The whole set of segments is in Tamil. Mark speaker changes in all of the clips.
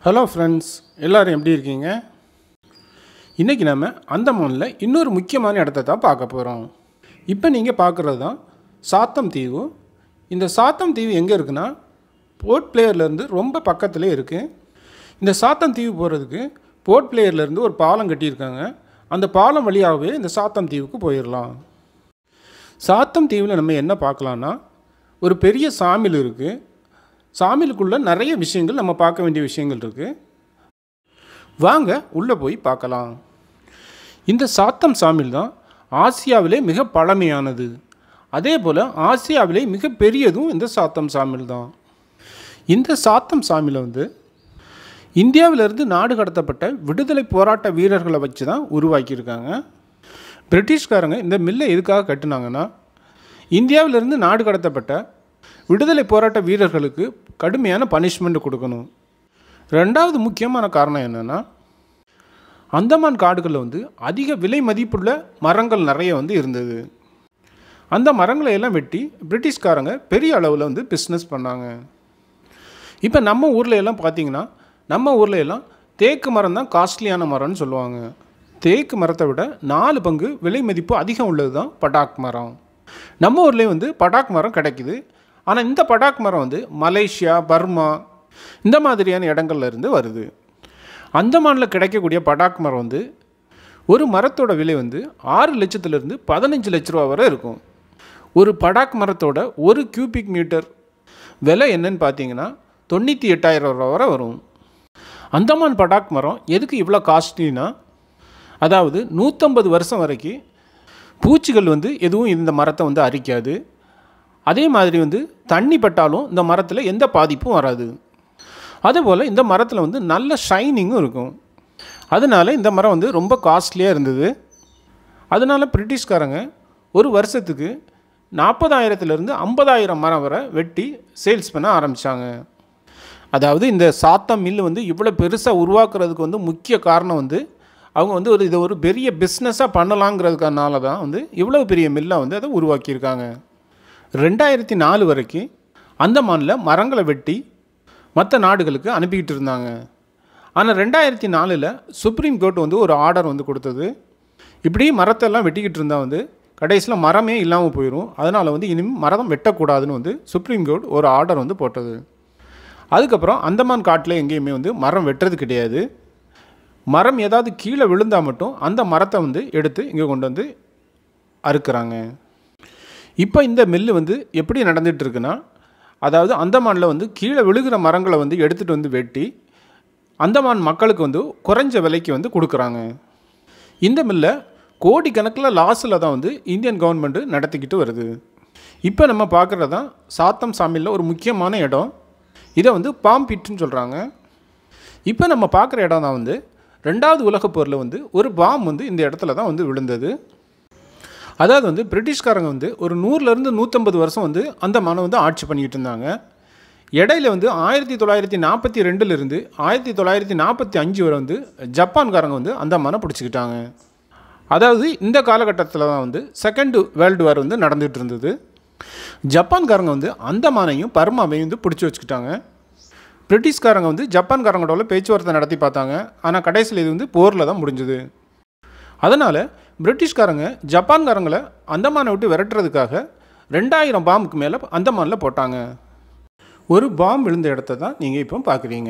Speaker 1: ஹலோ ஃப்ரெண்ட்ஸ் எல்லோரும் எப்படி இருக்கீங்க இன்றைக்கி நம்ம அந்தமானில் இன்னொரு முக்கியமான இடத்த தான் பார்க்க போகிறோம் இப்போ நீங்கள் பார்க்குறது தான் சாத்தம் தீவு இந்த சாத்தம் தீவு எங்கே இருக்குன்னா போர்ட் பிளேயர்லேருந்து ரொம்ப பக்கத்துலேயே இருக்குது இந்த சாத்தம் தீவு போகிறதுக்கு போர்ட் பிளேயர்லேருந்து ஒரு பாலம் கட்டியிருக்காங்க அந்த பாலம் வழியாகவே இந்த சாத்தம் தீவுக்கு போயிடலாம் சாத்தம் தீவில் நம்ம என்ன பார்க்கலான்னா ஒரு பெரிய சாமில் இருக்குது சாமிலுக்குள்ளே நிறைய விஷயங்கள் நம்ம பார்க்க வேண்டிய விஷயங்கள் இருக்குது வாங்க உள்ளே போய் பார்க்கலாம் இந்த சாத்தம் சாமில் தான் ஆசியாவிலே மிக பழமையானது அதே போல் ஆசியாவிலே மிக பெரியதும் இந்த சாத்தம் சாமில் தான் இந்த சாத்தம் சாமியில் வந்து இந்தியாவிலிருந்து நாடு கடத்தப்பட்ட விடுதலை போராட்ட வீரர்களை வச்சு தான் உருவாக்கியிருக்காங்க பிரிட்டிஷ்காரங்க இந்த மில்லை எதுக்காக கட்டுனாங்கன்னா இந்தியாவிலிருந்து நாடு கடத்தப்பட்ட விடுதலை போராட்ட வீரர்களுக்கு கடுமையான பனிஷ்மெண்ட் கொடுக்கணும் ரெண்டாவது முக்கியமான காரணம் என்னென்னா அந்தமான் காடுகளில் வந்து அதிக விலை மதிப்புள்ள மரங்கள் நிறைய வந்து இருந்தது அந்த மரங்களை எல்லாம் வெட்டி பிரிட்டிஷ்காரங்க பெரிய அளவில் வந்து பிஸ்னஸ் பண்ணாங்க இப்போ நம்ம ஊரில் எல்லாம் பார்த்தீங்கன்னா நம்ம ஊரில் எல்லாம் தேக்கு மரம் தான் காஸ்ட்லியான மரம்னு சொல்லுவாங்க தேக்கு மரத்தை விட நாலு பங்கு விலை மதிப்பு அதிகம் உள்ளது தான் பட்டாக் மரம் நம்ம ஊர்லேயே வந்து பட்டாக் மரம் கிடைக்குது ஆனால் இந்த பட்டாக் மரம் வந்து மலேசியா பர்மா இந்த மாதிரியான இடங்கள்ல இருந்து வருது அந்தமானில் கிடைக்கக்கூடிய பட்டாக் மரம் வந்து ஒரு மரத்தோட விலை வந்து ஆறு லட்சத்துலேருந்து பதினஞ்சு லட்ச ரூபா வரை இருக்கும் ஒரு படாக் மரத்தோட ஒரு கியூபிக் மீட்டர் விலை என்னன்னு பார்த்தீங்கன்னா தொண்ணூற்றி எட்டாயிரம் ரூபா வரை வரும் அந்தமான் படாக் மரம் எதுக்கு இவ்வளோ காஸ்ட்லினா அதாவது நூற்றம்பது வருஷம் வரைக்கும் பூச்சிகள் வந்து எதுவும் இந்த மரத்தை வந்து அரிக்காது அதே மாதிரி வந்து தண்ணி பட்டாலும் இந்த மரத்தில் எந்த பாதிப்பும் வராது அதேபோல் இந்த மரத்தில் வந்து நல்ல ஷைனிங்கும் இருக்கும் அதனால இந்த மரம் வந்து ரொம்ப காஸ்ட்லியாக இருந்தது அதனால் பிரிட்டிஷ்காரங்க ஒரு வருஷத்துக்கு நாற்பதாயிரத்துலேருந்து ஐம்பதாயிரம் மரம் வரை வெட்டி சேல்ஸ் பண்ண ஆரம்பித்தாங்க அதாவது இந்த சாத்தம் மில்லு வந்து இவ்வளோ பெருசாக உருவாக்குறதுக்கு வந்து முக்கிய காரணம் வந்து அவங்க வந்து ஒரு இதை ஒரு பெரிய பிஸ்னஸாக பண்ணலாங்கிறதுக்கனால தான் வந்து இவ்வளோ பெரிய மில்லை வந்து அதை உருவாக்கியிருக்காங்க ரெண்டாயிரத்தி நாலு வரைக்கும் அந்தமானில் மரங்களை வெட்டி மற்ற நாடுகளுக்கு அனுப்பிக்கிட்டு இருந்தாங்க ஆனால் ரெண்டாயிரத்தி நாலில் சுப்ரீம் கோர்ட் வந்து ஒரு ஆர்டர் வந்து கொடுத்தது இப்படி மரத்தெல்லாம் வெட்டிக்கிட்டு இருந்தால் வந்து கடைசியில் மரமே இல்லாமல் போயிடும் அதனால் வந்து இனிமேல் மரம் வெட்டக்கூடாதுன்னு வந்து சுப்ரீம் கோர்ட் ஒரு ஆர்டர் வந்து போட்டது அதுக்கப்புறம் அந்தமான் காட்டில் எங்கேயுமே வந்து மரம் வெட்டுறது கிடையாது மரம் ஏதாவது கீழே விழுந்தால் மட்டும் அந்த மரத்தை வந்து எடுத்து இங்கே கொண்டு வந்து அறுக்கிறாங்க இப்போ இந்த மில்லு வந்து எப்படி நடந்துகிட்டு இருக்குன்னா அதாவது அந்தமானில் வந்து கீழே விழுகிற மரங்களை வந்து எடுத்துகிட்டு வந்து வெட்டி அந்தமான் மக்களுக்கு வந்து குறைஞ்ச விலைக்கு வந்து கொடுக்குறாங்க இந்த மில்லை கோடிக்கணக்கில் லாஸில் தான் வந்து இந்தியன் கவர்மெண்ட்டு நடத்திக்கிட்டு வருது இப்போ நம்ம பார்க்குறது தான் சாத்தம் சாமியில் ஒரு முக்கியமான இடம் இதை வந்து பாம் பிட்டுன்னு சொல்கிறாங்க இப்போ நம்ம பார்க்குற இடம் தான் வந்து ரெண்டாவது உலகப் போரில் வந்து ஒரு பாம் வந்து இந்த இடத்துல தான் வந்து விழுந்தது அதாவது வந்து பிரிட்டிஷ்காரங்க வந்து ஒரு நூறுலேருந்து நூற்றம்பது வருஷம் வந்து அந்த மனம் வந்து ஆட்சி பண்ணிக்கிட்டு இருந்தாங்க இடையில வந்து ஆயிரத்தி தொள்ளாயிரத்தி நாற்பத்தி ரெண்டுலேருந்து ஆயிரத்தி தொள்ளாயிரத்தி நாற்பத்தி அஞ்சு வரை வந்து ஜப்பான்காரங்க வந்து அந்த மனம் பிடிச்சிக்கிட்டாங்க அதாவது இந்த காலகட்டத்தில் தான் வந்து செகண்ட் வேர்ல்டு வார் வந்து நடந்துகிட்டு இருந்தது ஜப்பான்காரங்க வந்து அந்தமானையும் பர்மாவையும் வந்து பிடிச்சி வச்சுக்கிட்டாங்க பிரிட்டிஷ்காரங்க வந்து ஜப்பான்காரங்களோட பேச்சுவார்த்தை நடத்தி பார்த்தாங்க ஆனால் கடைசியில் இது வந்து போரில் தான் முடிஞ்சுது அதனால் பிரிட்டிஷ்காரங்க ஜப்பான்காரங்களை அந்தமானை விட்டு விரட்டுறதுக்காக ரெண்டாயிரம் பாம்புக்கு மேலே அந்தமானில் போட்டாங்க ஒரு பாம் விழுந்த இடத்த தான் நீங்கள் இப்போ பார்க்குறீங்க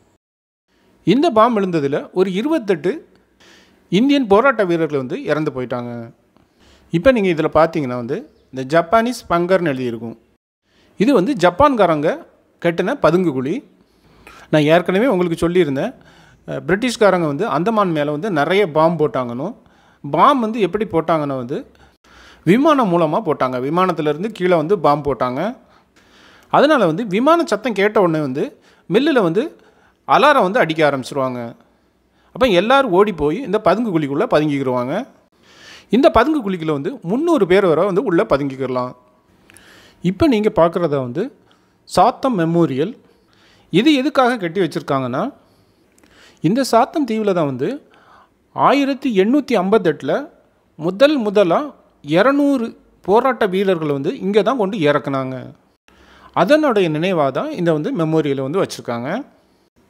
Speaker 1: இந்த பாம் விழுந்ததில் ஒரு இருபத்தெட்டு இந்தியன் போராட்ட வீரர்கள் வந்து இறந்து போயிட்டாங்க இப்போ நீங்கள் இதில் பார்த்தீங்கன்னா வந்து இந்த ஜப்பானீஸ் பங்கர்னு எழுதியிருக்கும் இது வந்து ஜப்பான்காரங்க கட்டின பதுங்கு குழி நான் ஏற்கனவே உங்களுக்கு சொல்லியிருந்தேன் அஹ், பிரிட்டிஷ்காரங்க வந்து அந்தமான் மேலே வந்து நிறைய பாம் போட்டாங்கன்னு பாம் வந்து எப்படி போட்டாங்கன்னா வந்து விமானம் மூலமாக போட்டாங்க விமானத்திலேருந்து கீழே வந்து பாம் போட்டாங்க அதனால் வந்து விமான சத்தம் கேட்ட உடனே வந்து மில்லில் வந்து அலாரம் வந்து அடிக்க ஆரம்பிச்சிருவாங்க அப்போ எல்லோரும் ஓடி போய் இந்த பதுங்கு குழிக்குள்ளே பதுங்கிக்கிடுவாங்க இந்த பதுங்கு குழிக்குள்ள வந்து முந்நூறு பேர் வரை வந்து உள்ளே பதுங்கிக்கிடலாம் இப்போ நீங்கள் பார்க்குறத வந்து சாத்தம் மெமோரியல் இது எதுக்காக கட்டி வச்சுருக்காங்கன்னா இந்த சாத்தம் தீவில் தான் வந்து ஆயிரத்தி எண்ணூற்றி ஐம்பத்தெட்டில் முதல் முதலாக இரநூறு போராட்ட வீரர்களை வந்து இங்கே தான் கொண்டு இறக்குனாங்க அதனுடைய நினைவாக தான் இந்த வந்து மெமோரியலை வந்து வச்சுருக்காங்க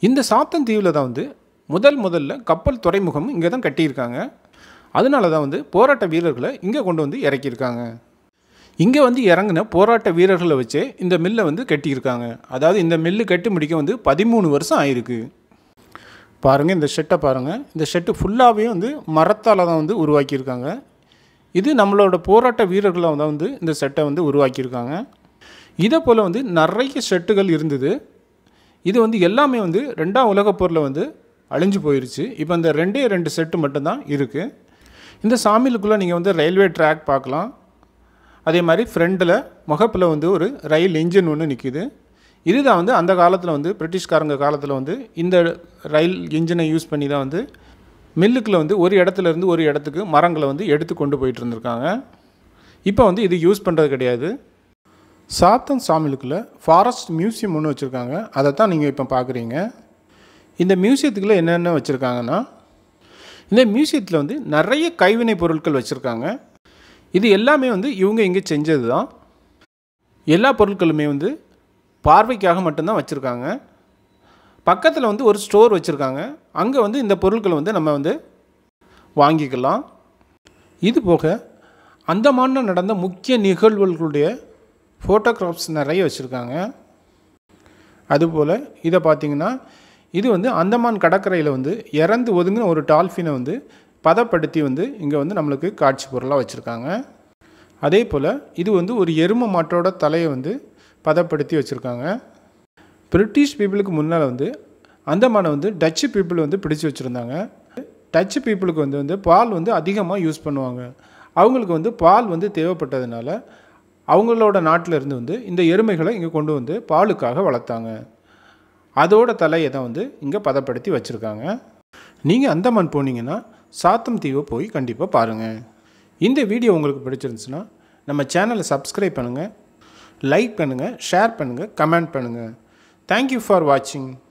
Speaker 1: இந்த சாத்தன் தீவில் தான் வந்து முதல் முதல்ல கப்பல் துறைமுகம் இங்கே தான் கட்டியிருக்காங்க அதனால தான் வந்து போராட்ட வீரர்களை இங்கே கொண்டு வந்து இறக்கியிருக்காங்க இங்கே வந்து இறங்கின போராட்ட வீரர்களை வச்சே இந்த மில்லை வந்து கட்டியிருக்காங்க அதாவது இந்த மில்லு கட்டி முடிக்க வந்து பதிமூணு வருஷம் ஆயிருக்கு பாருங்கள் இந்த ஷெட்டை பாருங்கள் இந்த ஷெட்டு ஃபுல்லாகவே வந்து மரத்தால் தான் வந்து உருவாக்கியிருக்காங்க இது நம்மளோட போராட்ட வீரர்களை தான் வந்து இந்த செட்டை வந்து உருவாக்கியிருக்காங்க இதை போல் வந்து நிறைய ஷெட்டுகள் இருந்தது இது வந்து எல்லாமே வந்து ரெண்டாம் உலகப் போரில் வந்து அழிஞ்சு போயிருச்சு இப்போ இந்த ரெண்டே ரெண்டு செட்டு மட்டும்தான் இருக்குது இந்த சாமிலுக்குள்ளே நீங்கள் வந்து ரயில்வே ட்ராக் பார்க்கலாம் அதே மாதிரி ஃப்ரண்டில் முகப்பில் வந்து ஒரு ரயில் இன்ஜின் ஒன்று நிற்கிது இதுதான் வந்து அந்த காலத்தில் வந்து பிரிட்டிஷ்காரங்க காலத்தில் வந்து இந்த ரயில் இன்ஜினை யூஸ் பண்ணி தான் வந்து மில்லுக்குள்ள வந்து ஒரு இடத்துல இருந்து ஒரு இடத்துக்கு மரங்களை வந்து எடுத்து கொண்டு போயிட்டு இருந்திருக்காங்க இப்போ வந்து இது யூஸ் பண்ணுறது கிடையாது சாத்தன் சாமிலுக்குள்ள ஃபாரஸ்ட் மியூசியம் ஒன்று வச்சுருக்காங்க அதை தான் நீங்கள் இப்போ பார்க்குறீங்க இந்த மியூசியத்துக்குள்ளே என்னென்ன வச்சுருக்காங்கன்னா இந்த மியூசியத்தில் வந்து நிறைய கைவினை பொருட்கள் வச்சுருக்காங்க இது எல்லாமே வந்து இவங்க இங்கே செஞ்சது தான் எல்லா பொருட்களுமே வந்து பார்வைக்காக மட்டும்தான் வச்சுருக்காங்க பக்கத்தில் வந்து ஒரு ஸ்டோர் வச்சுருக்காங்க அங்கே வந்து இந்த பொருட்களை வந்து நம்ம வந்து வாங்கிக்கலாம் இது போக அந்தமானில் நடந்த முக்கிய நிகழ்வுகளுடைய ஃபோட்டோகிராஃப்ஸ் நிறைய வச்சுருக்காங்க அதுபோல் இதை பார்த்தீங்கன்னா இது வந்து அந்தமான் கடற்கரையில் வந்து இறந்து ஒதுங்கின ஒரு டால்ஃபினை வந்து பதப்படுத்தி வந்து இங்கே வந்து நம்மளுக்கு காட்சி பொருளாக வச்சுருக்காங்க அதே போல் இது வந்து ஒரு எரும மாட்டோட தலையை வந்து பதப்படுத்தி வச்சுருக்காங்க பிரிட்டிஷ் பீப்புளுக்கு முன்னால் வந்து அந்தமானை வந்து டச்சு பீப்புள் வந்து பிடிச்சு வச்சுருந்தாங்க டச்சு பீப்புளுக்கு வந்து வந்து பால் வந்து அதிகமாக யூஸ் பண்ணுவாங்க அவங்களுக்கு வந்து பால் வந்து தேவைப்பட்டதுனால அவங்களோட நாட்டில் இருந்து வந்து இந்த எருமைகளை இங்கே கொண்டு வந்து பாலுக்காக வளர்த்தாங்க அதோட தலையை தான் வந்து இங்கே பதப்படுத்தி வச்சுருக்காங்க நீங்கள் அந்தமான் போனீங்கன்னா சாத்தம் தீவை போய் கண்டிப்பாக பாருங்கள் இந்த வீடியோ உங்களுக்கு பிடிச்சிருந்துச்சுன்னா நம்ம சேனலை சப்ஸ்கிரைப் பண்ணுங்கள் லைக் பண்ணுங்கள் ஷேர் பண்ணுங்கள் கமெண்ட் பண்ணுங்கள் தேங்க்யூ ஃபார் வாட்சிங்